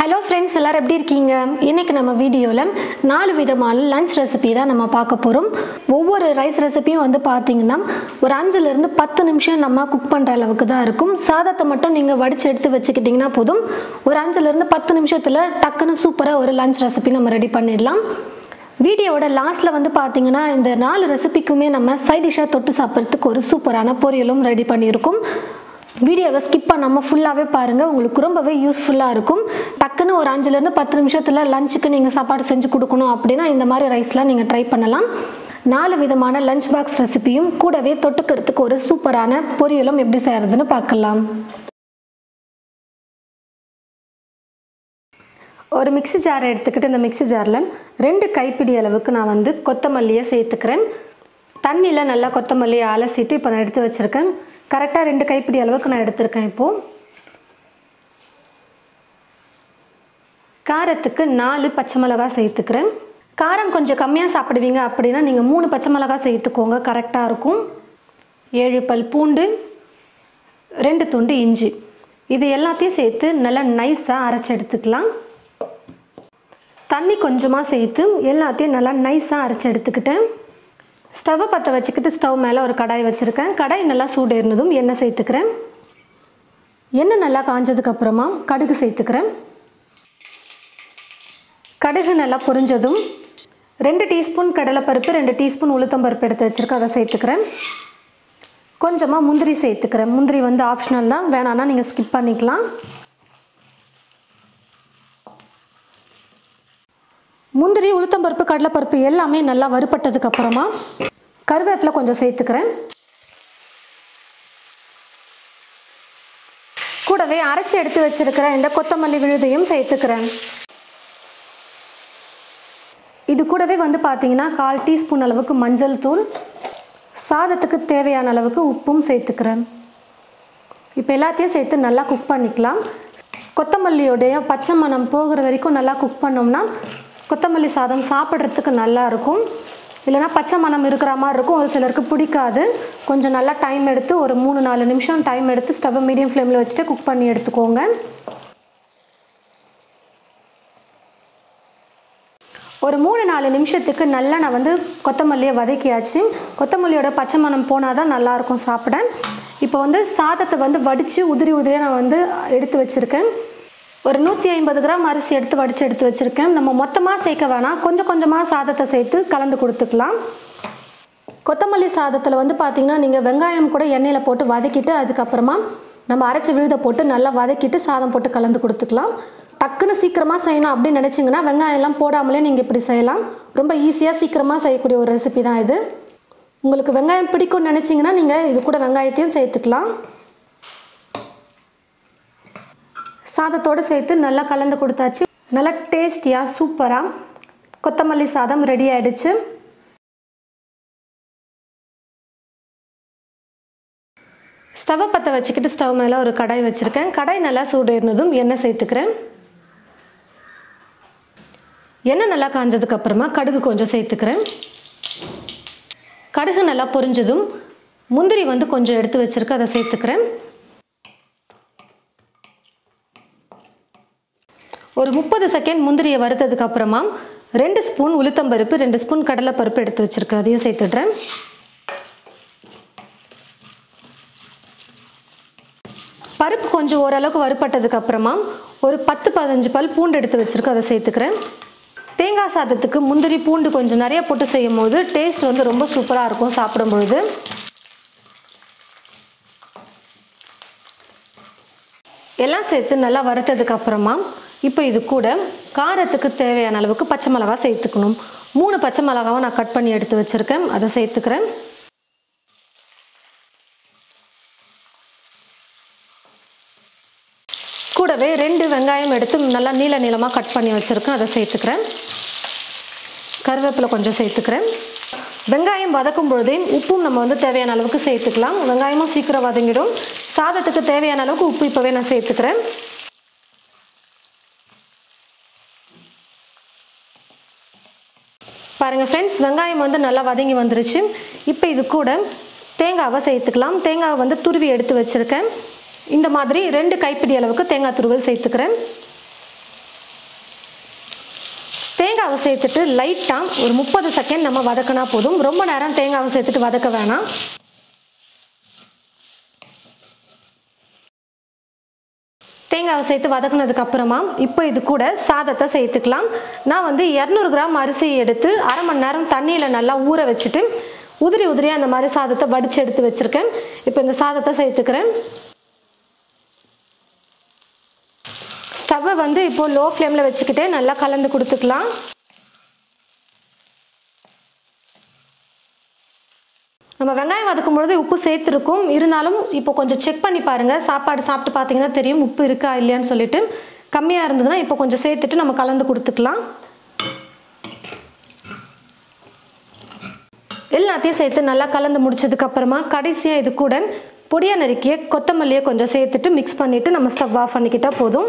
hello friends எல்லோரும் எப்படி இருக்கீங்க இன்றைக்கி நம்ம வீடியோவில் நாலு விதமான லஞ்ச் ரெசிபி தான் நம்ம பார்க்க போகிறோம் ஒவ்வொரு ரைஸ் ரெசிபியும் வந்து பார்த்தீங்கன்னா ஒரு அஞ்சுலேருந்து பத்து நிமிஷம் நம்ம குக் பண்ணுற அளவுக்கு தான் இருக்கும் சாதத்தை மட்டும் நீங்கள் வடித்து எடுத்து வச்சுக்கிட்டிங்கன்னா போதும் ஒரு அஞ்சுலேருந்து பத்து நிமிஷத்தில் டக்குன்னு சூப்பராக ஒரு லஞ்ச் ரெசிபி நம்ம ரெடி பண்ணிடலாம் வீடியோவோட லாஸ்ட்டில் வந்து பார்த்தீங்கன்னா இந்த நாலு ரெசிபிக்குமே நம்ம சைட் டிஷ்ஷாக தொட்டு சாப்பிட்றதுக்கு ஒரு சூப்பரான பொரியலும் ரெடி பண்ணியிருக்கோம் வீடியோவை ஸ்கிப் பண்ணாமல் ஃபுல்லாகவே பாருங்கள் உங்களுக்கு ரொம்பவே யூஸ்ஃபுல்லாக இருக்கும் டக்குன்னு ஒரு அஞ்சுலேருந்து பத்து நிமிஷத்தில் லஞ்சுக்கு நீங்கள் சாப்பாடு செஞ்சு கொடுக்கணும் அப்படின்னா இந்த மாதிரி ரைஸ்லாம் நீங்கள் ட்ரை பண்ணலாம் நாலு விதமான லஞ்ச் பாக்ஸ் ரெசிபியும் கூடவே தொட்டுக்கிறதுக்கு ஒரு சூப்பரான பொரியலும் எப்படி செய்கிறதுன்னு பார்க்கலாம் ஒரு மிக்ஸி ஜாரை எடுத்துக்கிட்டு இந்த மிக்ஸி ஜாரில் ரெண்டு கைப்பிடி அளவுக்கு நான் வந்து கொத்தமல்லியை சேர்த்துக்கிறேன் தண்ணியில் நல்லா கொத்தமல்லியை அலசிட்டு இப்போ நான் எடுத்து வச்சுருக்கேன் கரெக்டாக ரெண்டு கைப்பிடி அளவுக்கு நான் எடுத்திருக்கேன் இப்போது காரத்துக்கு நாலு பச்சை மிளகாய் சேர்த்துக்கிறேன் காரம் கொஞ்சம் கம்மியாக சாப்பிடுவீங்க அப்படின்னா நீங்கள் மூணு பச்சை மிளகாய் சேர்த்துக்கோங்க கரெக்டாக இருக்கும் ஏழு பல் பூண்டு ரெண்டு துண்டு இஞ்சி இது எல்லாத்தையும் சேர்த்து நல்லா நைஸாக அரைச்சி எடுத்துக்கலாம் தண்ணி கொஞ்சமாக சேர்த்து எல்லாத்தையும் நல்லா நைஸாக அரைச்சி எடுத்துக்கிட்டேன் ஸ்டவ்வை பற்ற வச்சுக்கிட்டு ஸ்டவ் மேலே ஒரு கடாய் வச்சுருக்கேன் கடாய் நல்லா சூடு இருந்ததும் எண்ணெய் சேர்த்துக்கிறேன் எண்ணெய் நல்லா காஞ்சதுக்கப்புறமா கடுகு சேர்த்துக்கிறேன் கடுகு நல்லா பொரிஞ்சதும் ரெண்டு டீஸ்பூன் கடலைப்பருப்பு ரெண்டு டீஸ்பூன் உளுத்தம்பருப்பு எடுத்து வச்சுருக்கேன் அதை சேர்த்துக்கிறேன் கொஞ்சமாக முந்திரி சேர்த்துக்கிறேன் முந்திரி வந்து ஆப்ஷனல் தான் வேணான்னா நீங்கள் ஸ்கிப் பண்ணிக்கலாம் முந்திரி உளுத்தம்பருப்பு கடலைப்பருப்பு எல்லாமே நல்லா வறுப்பட்டதுக்கு அப்புறமா கருவேப்பிலை கொஞ்சம் சேர்த்துக்கிறேன் கூடவே அரைச்சி எடுத்து வச்சிருக்கிற இந்த கொத்தமல்லி விழுதையும் சேர்த்துக்கிறேன் இது கூடவே வந்து பார்த்தீங்கன்னா கால் டீஸ்பூன் அளவுக்கு மஞ்சள் தூள் சாதத்துக்கு தேவையான அளவுக்கு உப்பும் சேர்த்துக்கிறேன் இப்போ எல்லாத்தையும் சேர்த்து நல்லா குக் பண்ணிக்கலாம் கொத்தமல்லியோடைய பச்சை மணம் போகிற வரைக்கும் நல்லா குக் பண்ணோம்னா கொத்தமல்லி சாதம் சாப்பிட்றதுக்கு நல்லா இருக்கும் இல்லைனா பச்சை மணம் இருக்கிற மாதிரி இருக்கும் ஒரு சிலருக்கு பிடிக்காது கொஞ்சம் நல்லா டைம் எடுத்து ஒரு மூணு நாலு நிமிஷம் டைம் எடுத்து ஸ்டவ்வை மீடியம் ஃப்ளேமில் வச்சுட்டு குக் பண்ணி எடுத்துக்கோங்க ஒரு மூணு நாலு நிமிஷத்துக்கு நல்லா நான் வந்து கொத்தமல்லியை வதக்கியாச்சு கொத்தமல்லியோட பச்சை மணம் போனால் தான் நல்லாயிருக்கும் சாப்பிட இப்போ வந்து சாதத்தை வந்து வடித்து உதிரி உதிரியாக நான் வந்து எடுத்து வச்சுருக்கேன் ஒரு நூற்றி ஐம்பது கிராம் அரிசி எடுத்து வடித்து எடுத்து வச்சுருக்கேன் நம்ம மொத்தமாக சேர்க்க வேணாம் கொஞ்சம் கொஞ்சமாக சாதத்தை சேர்த்து கலந்து கொடுத்துக்கலாம் கொத்தமல்லி சாதத்தில் வந்து பார்த்திங்கன்னா நீங்கள் வெங்காயம் கூட எண்ணெயில் போட்டு வதக்கிட்டு அதுக்கப்புறமா நம்ம அரைச்ச விழுதை போட்டு நல்லா வதக்கிட்டு சாதம் போட்டு கலந்து கொடுத்துக்கலாம் டக்குன்னு சீக்கிரமாக செய்யணும் அப்படின்னு நினச்சிங்கன்னா வெங்காயம்லாம் போடாமலே நீங்கள் இப்படி செய்யலாம் ரொம்ப ஈஸியாக சீக்கிரமாக செய்யக்கூடிய ஒரு ரெசிபி தான் இது உங்களுக்கு வெங்காயம் பிடிக்கும்னு நினச்சிங்கன்னா நீங்கள் இது கூட வெங்காயத்தையும் சேர்த்துக்கலாம் சாதத்தோடு சேர்த்து நல்லா கலந்து கொடுத்தாச்சு நல்லா டேஸ்டியாக சூப்பராக கொத்தமல்லி சாதம் ரெடி ஆகிடுச்சு ஸ்டவ்வை பற்ற வச்சுக்கிட்டு ஸ்டவ் மேலே ஒரு கடாய் வச்சுருக்கேன் கடாய் நல்லா சூடு இருந்ததும் எண்ணெய் சேர்த்துக்கிறேன் எண்ணெய் நல்லா காஞ்சதுக்கு அப்புறமா கடுகு கொஞ்சம் சேர்த்துக்கிறேன் கடுகு நல்லா பொரிஞ்சதும் முந்திரி வந்து கொஞ்சம் எடுத்து வச்சுருக்கேன் அதை சேர்த்துக்கிறேன் ஒரு முப்பது செகண்ட் முந்திரியை வறுத்ததுக்கு அப்புறமா ரெண்டு ஸ்பூன் உளுத்தம்பருப்பு ரெண்டு ஸ்பூன் கடலைப்பருப்பு எடுத்து வச்சுருக்கேன் அதையும் சேர்த்துடுறேன் பருப்பு கொஞ்சம் ஓரளவுக்கு வறுப்பட்டதுக்கு அப்புறமா ஒரு பத்து பதினஞ்சு பல் பூண்டு எடுத்து வச்சுருக்கேன் அதை சேர்த்துக்கிறேன் தேங்காய் சாதத்துக்கு முந்திரி பூண்டு கொஞ்சம் நிறைய போட்டு செய்யும் போது டேஸ்ட் வந்து ரொம்ப சூப்பராக இருக்கும் சாப்பிடும் பொழுது எல்லாம் சேர்த்து நல்லா வறுத்ததுக்கு அப்புறமா இப்போ இது கூட காரத்துக்கு தேவையான அளவுக்கு பச்சை மிளகா சேர்த்துக்கணும் மூணு பச்சை மிளகாவை நான் கட் பண்ணி எடுத்து வச்சுருக்கேன் அதை சேர்த்துக்கிறேன் கூடவே ரெண்டு வெங்காயம் எடுத்து நல்லா நீள நீளமாக கட் பண்ணி வச்சுருக்கேன் அதை சேர்த்துக்கிறேன் கருவேப்பிலை கொஞ்சம் சேர்த்துக்கிறேன் வெங்காயம் வதக்கும் பொழுதே உப்பும் நம்ம வந்து தேவையான அளவுக்கு சேர்த்துக்கலாம் வெங்காயமும் சீக்கிரம் வதங்கிடும் சாதத்துக்கு தேவையான அளவுக்கு உப்பு இப்போவே நான் சேர்த்துக்கிறேன் பாருங்கள் ஃப்ரெண்ட்ஸ் வெங்காயம் வந்து நல்லா வதங்கி வந்துருச்சு இப்போ இது கூட தேங்காவை சேர்த்துக்கலாம் தேங்காவை வந்து துருவி எடுத்து வச்சுருக்கேன் இந்த மாதிரி ரெண்டு கைப்பிடி அளவுக்கு தேங்காய் துருவல் சேர்த்துக்கிறேன் தேங்காவை சேர்த்துட்டு லைட்டாக ஒரு முப்பது செகண்ட் நம்ம வதக்கினா போதும் ரொம்ப நேரம் தேங்காவை சேர்த்துட்டு வதக்க வேணாம் தேங்காவை சேர்த்து வதக்குனதுக்கு அப்புறமா இப்போ இது கூட சாதத்தை சேர்த்துக்கலாம் நான் வந்து இரநூறு கிராம் அரிசி எடுத்து அரை மணி நேரம் தண்ணியில் நல்லா ஊற வச்சுட்டு உதிரி உதிரியாக அந்த மாதிரி சாதத்தை வடித்து எடுத்து வச்சுருக்கேன் இப்போ இந்த சாதத்தை சேர்த்துக்கிறேன் ஸ்டவ்வை வந்து இப்போ லோ ஃப்ளேமில் வச்சுக்கிட்டே நல்லா கலந்து கொடுத்துக்கலாம் நம்ம வெங்காயம் வதக்கும் பொழுது உப்பு சேர்த்துருக்கும் இருந்தாலும் இப்போ கொஞ்சம் செக் பண்ணி பாருங்கள் சாப்பாடு சாப்பிட்டு பார்த்தீங்கன்னா தெரியும் உப்பு இருக்கா இல்லையான்னு சொல்லிட்டு கம்மியாக இருந்ததுன்னா இப்போ கொஞ்சம் சேர்த்துட்டு நம்ம கலந்து கொடுத்துக்கலாம் எல்லாத்தையும் சேர்த்து நல்லா கலந்து முடிச்சதுக்கு அப்புறமா கடைசியாக இது கூட பொடியாக நறுக்கிய கொத்தமல்லியை கொஞ்சம் சேர்த்துட்டு மிக்ஸ் பண்ணிவிட்டு நம்ம ஸ்டவ் ஆஃப் பண்ணிக்கிட்டால் போதும்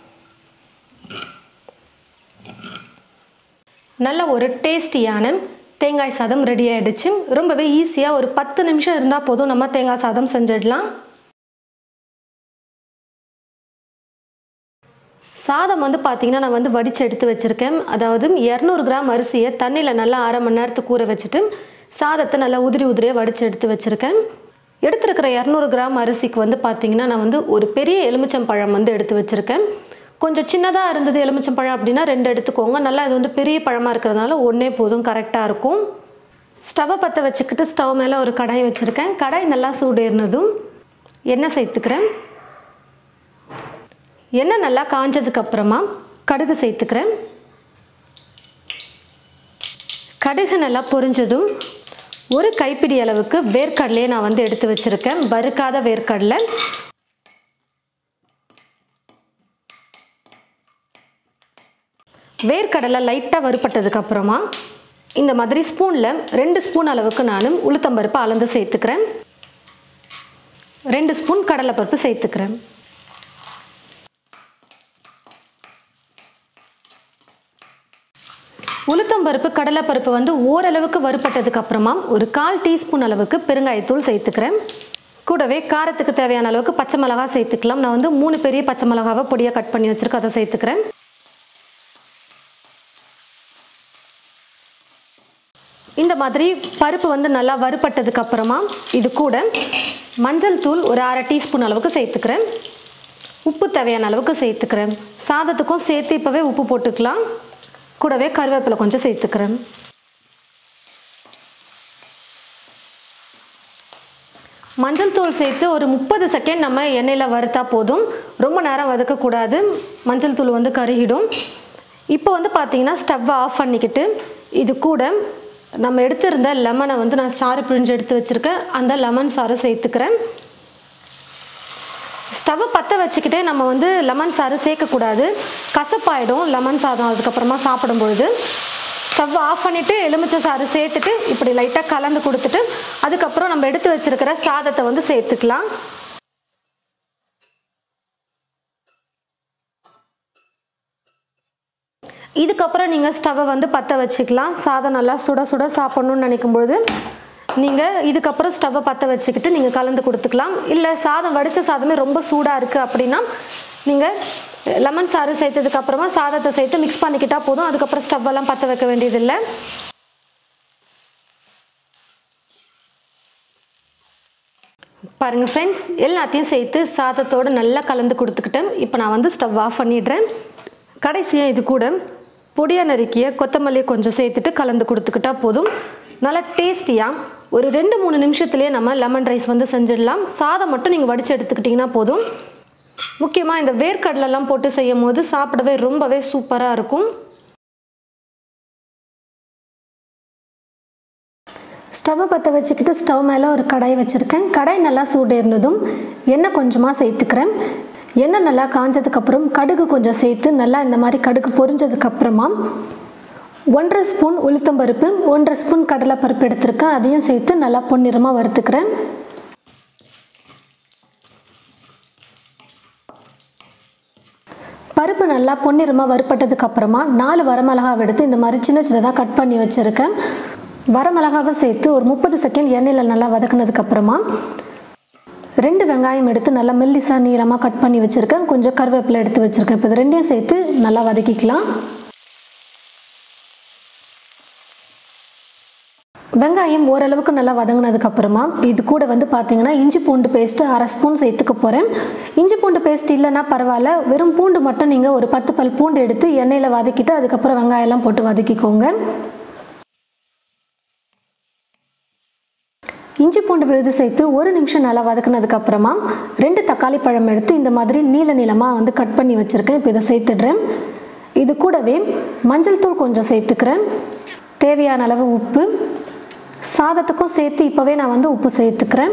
நல்ல ஒரு டேஸ்டியான தேங்காய் சாதம் ரெடி ஆகிடுச்சு ரொம்பவே ஈஸியாக ஒரு பத்து நிமிஷம் இருந்தால் போதும் நம்ம தேங்காய் சாதம் செஞ்சிடலாம் சாதம் வந்து பார்த்தீங்கன்னா நான் வந்து வடித்து எடுத்து வச்சுருக்கேன் அதாவது இரநூறு கிராம் அரிசியை தண்ணியில் நல்லா அரை மணி நேரத்துக்கு ஊற வச்சுட்டு சாதத்தை நல்லா உதிரி உதிரியாக வடித்து எடுத்து வச்சுருக்கேன் எடுத்துருக்கிற இரநூறு கிராம் அரிசிக்கு வந்து பார்த்தீங்கன்னா நான் வந்து ஒரு பெரிய எலுமிச்சம்பழம் வந்து எடுத்து வச்சுருக்கேன் கொஞ்சம் சின்னதாக இருந்தது எலுமிச்சம்பழம் அப்படின்னா ரெண்டு எடுத்துக்கோங்க நல்லா இது வந்து பெரிய பழமாக இருக்கிறதுனால ஒன்றே போதும் கரெக்டாக இருக்கும் ஸ்டவ்வை பற்ற வச்சுக்கிட்டு ஸ்டவ் மேலே ஒரு கடாய் வச்சுருக்கேன் கடாய் நல்லா சூடேறினதும் எண்ணெய் சேர்த்துக்கிறேன் எண்ணெய் நல்லா காஞ்சதுக்கு அப்புறமா கடுகு சேர்த்துக்கிறேன் கடுகு நல்லா பொரிஞ்சதும் ஒரு கைப்பிடி அளவுக்கு வேர்க்கடலையே நான் வந்து எடுத்து வச்சுருக்கேன் வறுக்காத வேர்க்கடலை வேர்க்கடலை லைட்டாக வறுப்பட்டதுக்கு அப்புறமா இந்த மாதிரி ஸ்பூனில் ரெண்டு ஸ்பூன் அளவுக்கு நான் உளுத்தம்பருப்பு அளந்து சேர்த்துக்கிறேன் ரெண்டு ஸ்பூன் கடலைப்பருப்பு சேர்த்துக்கிறேன் உளுத்தம்பருப்பு கடலைப்பருப்பு வந்து ஓரளவுக்கு வறுப்பட்டதுக்கு அப்புறமா ஒரு கால் டீஸ்பூன் அளவுக்கு பெருங்காயத்தூள் சேர்த்துக்கிறேன் கூடவே காரத்துக்கு தேவையான அளவுக்கு பச்சை மிளகா சேர்த்துக்கலாம் நான் வந்து மூணு பெரிய பச்சை மிளகாவை பொடியாக கட் பண்ணி வச்சுருக்கேன் அதை சேர்த்துக்கிறேன் இந்த மாதிரி பருப்பு வந்து நல்லா வறுப்பட்டதுக்கு அப்புறமா இது கூட மஞ்சள் தூள் ஒரு அரை டீஸ்பூன் அளவுக்கு சேர்த்துக்கிறேன் உப்பு தேவையான அளவுக்கு சேர்த்துக்கிறேன் சாதத்துக்கும் சேர்த்து இப்போவே உப்பு போட்டுக்கலாம் கூடவே கருவேப்பிலை கொஞ்சம் சேர்த்துக்கிறேன் மஞ்சள் தூள் சேர்த்து ஒரு முப்பது செகண்ட் நம்ம எண்ணெயில் வறுத்தா போதும் ரொம்ப நேரம் வதக்கக்கூடாது மஞ்சள் தூள் வந்து கருகிடும் இப்போ வந்து பார்த்தீங்கன்னா ஸ்டவ்வை ஆஃப் பண்ணிக்கிட்டு இது கூட நம்ம எடுத்திருந்த லெமனை வந்து நான் சாறு பிழிஞ்சு எடுத்து வச்சுருக்கேன் அந்த லெமன் சாறு சேர்த்துக்கிறேன் ஸ்டவ்வை பற்ற வச்சுக்கிட்டே நம்ம வந்து லெமன் சாறு சேர்க்கக்கூடாது கசப்பாயிடும் லெமன் சாதம் அதுக்கப்புறமா சாப்பிடும்பொழுது ஸ்டவ் ஆஃப் பண்ணிவிட்டு எலுமிச்சை சாறு சேர்த்துட்டு இப்படி லைட்டாக கலந்து கொடுத்துட்டு அதுக்கப்புறம் நம்ம எடுத்து வச்சுருக்கிற சாதத்தை வந்து சேர்த்துக்கலாம் இதுக்கப்புறம் நீங்கள் ஸ்டவ்வை வந்து பற்ற வச்சுக்கலாம் சாதம் நல்லா சுட சுட சாப்பிட்ணுன்னு நினைக்கும் பொழுது நீங்கள் இதுக்கப்புறம் ஸ்டவ்வை பற்ற வச்சுக்கிட்டு நீங்கள் கலந்து கொடுத்துக்கலாம் இல்லை சாதம் வடித்த சாதமே ரொம்ப சூடாக இருக்குது அப்படின்னா நீங்கள் லெமன் சாறு சேர்த்ததுக்கு அப்புறமா சாதத்தை சேர்த்து மிக்ஸ் பண்ணிக்கிட்டால் போதும் அதுக்கப்புறம் ஸ்டவ்வெல்லாம் பற்ற வைக்க வேண்டியதில்லை பாருங்கள் ஃப்ரெண்ட்ஸ் எல்லாத்தையும் சேர்த்து சாதத்தோடு நல்லா கலந்து கொடுத்துக்கிட்டேன் இப்போ நான் வந்து ஸ்டவ் ஆஃப் பண்ணிடுறேன் கடைசியாக இது கூட பொடியாக நறுக்கிய கொத்தமல்லியை கொஞ்சம் சேர்த்துட்டு கலந்து கொடுத்துக்கிட்டா போதும் நல்லா டேஸ்டியாக ஒரு ரெண்டு மூணு நிமிஷத்துலேயே நம்ம லெமன் ரைஸ் வந்து செஞ்சிடலாம் சாதம் மட்டும் நீங்கள் வடித்து எடுத்துக்கிட்டிங்கன்னா போதும் முக்கியமாக இந்த வேர்க்கடலெல்லாம் போட்டு செய்யும் போது சாப்பிடவே ரொம்பவே சூப்பராக இருக்கும் ஸ்டவ்வை பற்ற வச்சுக்கிட்டு ஸ்டவ் மேலே ஒரு கடாய் வச்சுருக்கேன் கடாய் நல்லா சூடேறினதும் எண்ணெய் கொஞ்சமாக சேர்த்துக்கிறேன் எண்ணெய் நல்லா காஞ்சதுக்கப்புறம் கடுகு கொஞ்சம் சேர்த்து நல்லா இந்த மாதிரி கடுகு பொரிஞ்சதுக்கப்புறமா ஒன்றரை ஸ்பூன் உளுத்தம்பருப்பு ஒன்றரை ஸ்பூன் கடலைப்பருப்பு எடுத்திருக்கேன் அதையும் சேர்த்து நல்லா பொன்னிறமாக வறுத்துக்கிறேன் பருப்பு நல்லா பொன்னிறமாக வறுப்பட்டதுக்கு அப்புறமா நாலு வரமிளகாவை எடுத்து இந்த மாதிரி சின்ன சின்னதாக கட் பண்ணி வச்சுருக்கேன் வரமிளகாவை சேர்த்து ஒரு முப்பது செகண்ட் எண்ணெயில் நல்லா வதக்குனதுக்கு அப்புறமா ரெண்டு வெங்காயம் எடுத்து நல்லா மெல்லிசாக நீளமாக கட் பண்ணி வச்சுருக்கேன் கொஞ்சம் கருவேப்பிலை எடுத்து வச்சுருக்கேன் இப்போ இது ரெண்டையும் சேர்த்து நல்லா வதக்கிக்கலாம் வெங்காயம் ஓரளவுக்கு நல்லா வதங்கினதுக்கு அப்புறமா இது கூட வந்து பார்த்தீங்கன்னா இஞ்சி பூண்டு பேஸ்ட்டு அரை ஸ்பூன் சேர்த்துக்க போகிறேன் இஞ்சி பூண்டு பேஸ்ட் இல்லைன்னா பரவாயில்ல வெறும் பூண்டு மட்டும் நீங்கள் ஒரு பத்து பல் பூண்டு எடுத்து எண்ணெயில் வதக்கிட்டு அதுக்கப்புறம் வெங்காயம்லாம் போட்டு வதக்கிக்கோங்க இஞ்சி பூண்டு விழுது சேர்த்து ஒரு நிமிஷம் நல்லா வதக்குனதுக்கு அப்புறமா ரெண்டு தக்காளி பழம் எடுத்து இந்த மாதிரி நீல நீளமாக வந்து கட் பண்ணி வச்சுருக்கேன் இப்போ இதை சேர்த்துடுறேன் இது கூடவே மஞ்சள் தூள் கொஞ்சம் சேர்த்துக்கிறேன் தேவையான அளவு உப்பு சாதத்துக்கும் சேர்த்து இப்போவே நான் வந்து உப்பு சேர்த்துக்கிறேன்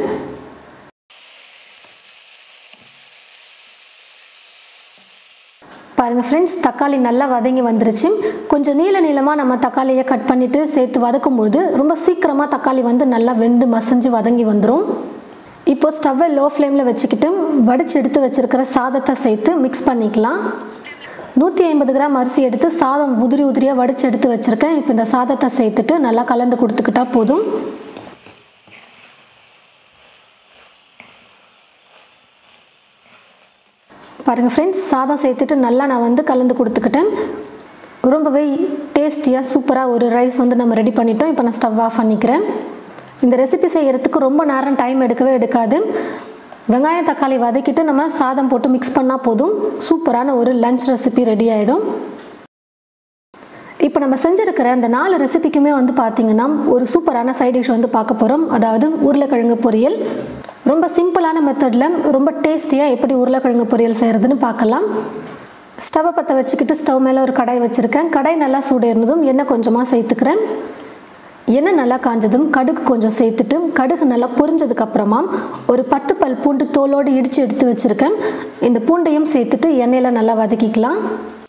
பாருங்கள் ஃப்ரெண்ட்ஸ் தக்காளி நல்லா வதங்கி வந்துருச்சு கொஞ்சம் நீள நீளமாக நம்ம தக்காளியை கட் பண்ணிவிட்டு சேர்த்து வதக்கும் பொழுது ரொம்ப சீக்கிரமாக தக்காளி வந்து நல்லா வெந்து மசஞ்சு வதங்கி வந்துடும் இப்போ ஸ்டவ்வை லோ ஃப்ளேமில் வச்சுக்கிட்டு வடித்து எடுத்து வச்சுருக்கிற சாதத்தை சேர்த்து மிக்ஸ் பண்ணிக்கலாம் நூற்றி ஐம்பது கிராம் அரிசி எடுத்து சாதம் உதிரி உதிரியாக வடித்து எடுத்து வச்சுருக்கேன் இப்போ இந்த சாதத்தை சேர்த்துட்டு நல்லா கலந்து கொடுத்துக்கிட்டா போதும் பாருங்கள் ஃப்ரெண்ட்ஸ் சாதம் சேர்த்துட்டு நல்லா நான் வந்து கலந்து கொடுத்துக்கிட்டேன் ரொம்பவே டேஸ்டியாக சூப்பராக ஒரு ரைஸ் வந்து நம்ம ரெடி பண்ணிட்டோம் இப்போ நான் ஸ்டவ் ஆஃப் பண்ணிக்கிறேன் இந்த ரெசிபி செய்கிறதுக்கு ரொம்ப நேரம் டைம் எடுக்கவே எடுக்காது வெங்காயம் தக்காளி வதக்கிட்டு நம்ம சாதம் போட்டு மிக்ஸ் பண்ணால் போதும் சூப்பரான ஒரு லஞ்ச் ரெசிபி ரெடி ஆகிடும் இப்போ நம்ம செஞ்சுருக்கிற அந்த நாலு ரெசிபிக்குமே வந்து பார்த்திங்கன்னா ஒரு சூப்பரான சைட் டிஷ் வந்து பார்க்க போகிறோம் அதாவது உருளைக்கிழங்கு பொரியல் ரொம்ப சிம்பிளான மெத்தடில் ரொம்ப டேஸ்டியாக எப்படி உருளைக்கிழங்கு பொரியல் செய்கிறதுன்னு பார்க்கலாம் ஸ்டவ்வை பற்ற வச்சுக்கிட்டு ஸ்டவ் மேலே ஒரு கடாய் வச்சுருக்கேன் கடாய் நல்லா சூடேறினதும் எண்ணெய் கொஞ்சமாக சேர்த்துக்கிறேன் எண்ணெய் நல்லா காஞ்சதும் கடுகு கொஞ்சம் சேர்த்துட்டு கடுகு நல்லா பொரிஞ்சதுக்கப்புறமா ஒரு பத்து பல் பூண்டு தோலோடு இடித்து எடுத்து வச்சுருக்கேன் இந்த பூண்டையும் சேர்த்துட்டு எண்ணெயில் நல்லா வதக்கிக்கலாம்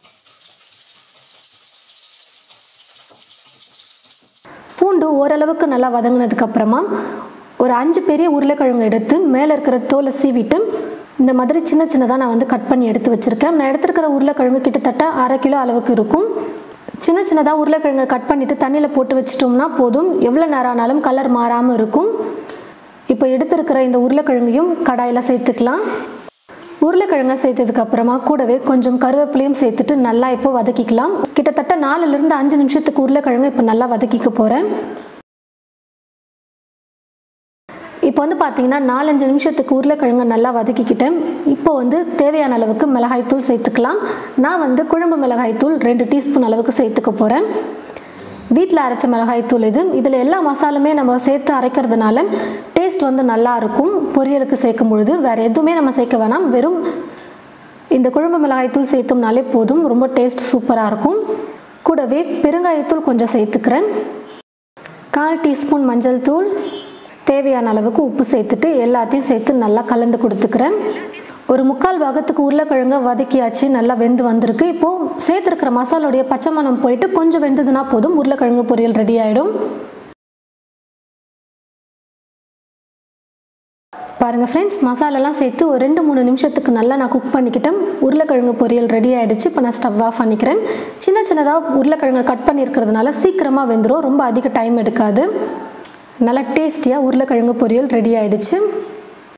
பூண்டு ஓரளவுக்கு நல்லா வதங்கினதுக்கப்புறமா ஒரு அஞ்சு பெரிய உருளைக்கிழங்கு எடுத்து மேலே இருக்கிற தோலை சீவிட்டு இந்த மாதிரி சின்ன சின்னதாக நான் வந்து கட் பண்ணி எடுத்து வச்சுருக்கேன் நான் எடுத்துருக்கிற உருளைக்கிழங்கு கிட்டத்தட்ட அரை கிலோ அளவுக்கு இருக்கும் சின்ன சின்னதாக உருளைக்கிழங்கை கட் பண்ணிவிட்டு தண்ணியில் போட்டு வச்சிட்டோம்னா போதும் எவ்வளோ நேரம் ஆனாலும் கலர் மாறாமல் இருக்கும் இப்போ எடுத்துருக்கிற இந்த உருளைக்கிழங்கையும் கடாயில் சேர்த்துக்கலாம் உருளைக்கிழங்கை சேர்த்ததுக்கு அப்புறமா கூடவே கொஞ்சம் கருவேப்பிலையும் சேர்த்துட்டு நல்லா இப்போ வதக்கிக்கலாம் கிட்டத்தட்ட நாலுலேருந்து அஞ்சு நிமிஷத்துக்கு உருளைக்கிழங்கு இப்போ நல்லா வதக்கிக்க போகிறேன் இப்போ வந்து பார்த்தீங்கன்னா நாலஞ்சு நிமிஷத்துக்கு உருளைக்கிழங்கு நல்லா வதக்கிக்கிட்டேன் இப்போ வந்து தேவையான அளவுக்கு மிளகாய்த்தூள் சேர்த்துக்கலாம் நான் வந்து குழம்பு மிளகாய்த்தூள் ரெண்டு டீஸ்பூன் அளவுக்கு சேர்த்துக்க போகிறேன் வீட்டில் அரைச்ச மிளகாய்த்தூள் இது இதில் எல்லா மசாலுமே நம்ம சேர்த்து அரைக்கிறதுனால டேஸ்ட் வந்து நல்லா இருக்கும் பொரியலுக்கு சேர்க்கும் பொழுது வேறு எதுவுமே நம்ம சேர்க்க வேணாம் வெறும் இந்த குழம்பு மிளகாய்த்தூள் சேர்த்தோம்னாலே போதும் ரொம்ப டேஸ்ட் சூப்பராக இருக்கும் கூடவே பெருங்காயத்தூள் கொஞ்சம் சேர்த்துக்கிறேன் கால் டீஸ்பூன் மஞ்சள் தூள் தேவையான அளவுக்கு உப்பு சேர்த்துட்டு எல்லாத்தையும் சேர்த்து நல்லா கலந்து கொடுத்துக்கிறேன் ஒரு முக்கால் பாகத்துக்கு உருளைக்கிழங்க வதக்கியாச்சு நல்லா வெந்து வந்திருக்கு இப்போது சேர்த்துருக்கிற மசாலோடைய பச்சை மணம் போயிட்டு கொஞ்சம் வெந்ததுன்னா போதும் உருளைக்கிழங்கு பொரியல் ரெடி ஆகிடும் பாருங்கள் ஃப்ரெண்ட்ஸ் மசாலாலாம் சேர்த்து ஒரு ரெண்டு மூணு நிமிஷத்துக்கு நல்லா நான் குக் பண்ணிக்கிட்டேன் உருளைக்கிழங்கு பொரியல் ரெடி ஆகிடுச்சு இப்போ நான் ஸ்டவ் ஆஃப் பண்ணிக்கிறேன் சின்ன சின்னதாக உருளைக்கிழங்கு கட் பண்ணியிருக்கிறதுனால சீக்கிரமாக வெந்துடும் ரொம்ப அதிக டைம் எடுக்காது நல்லா டேஸ்டியாக உருளைக்கிழங்கு பொரியல் ரெடி ஆகிடுச்சு